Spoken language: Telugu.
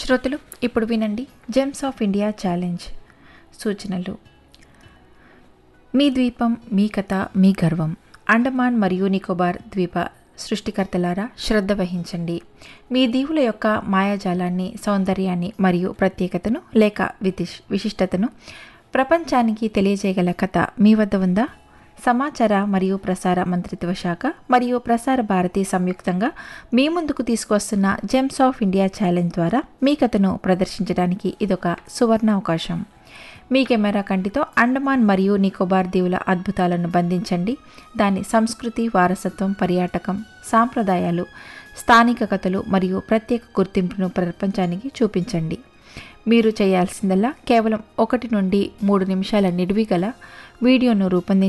శ్రోతలు ఇప్పుడు వినండి జెమ్స్ ఆఫ్ ఇండియా ఛాలెంజ్ సూచనలు మీ ద్వీపం మీ కథ మీ గర్వం అండమాన్ మరియు నికోబార్ ద్వీప సృష్టికర్తలారా శ్రద్ధ వహించండి మీ దీవుల యొక్క మాయాజాలాన్ని సౌందర్యాన్ని మరియు ప్రత్యేకతను లేక విశిష్ విశిష్టతను ప్రపంచానికి తెలియజేయగల కథ మీ వద్ద ఉందా సమాచార మరియు ప్రసార మంత్రిత్వ శాఖ మరియు ప్రసార భారతి సంయుక్తంగా మీ ముందుకు తీసుకొస్తున్న జెమ్స్ ఆఫ్ ఇండియా ఛాలెంజ్ ద్వారా మీ కథను ప్రదర్శించడానికి ఇదొక సువర్ణ అవకాశం మీ కెమెరా కంటితో అండమాన్ మరియు నికోబార్ దీవుల అద్భుతాలను బంధించండి దాని సంస్కృతి వారసత్వం పర్యాటకం సాంప్రదాయాలు స్థానిక కథలు మరియు ప్రత్యేక గుర్తింపును ప్రపంచానికి చూపించండి మీరు చేయాల్సిందల్లా కేవలం ఒకటి నుండి మూడు నిమిషాల నిడివి గల వీడియోను రూపొందించి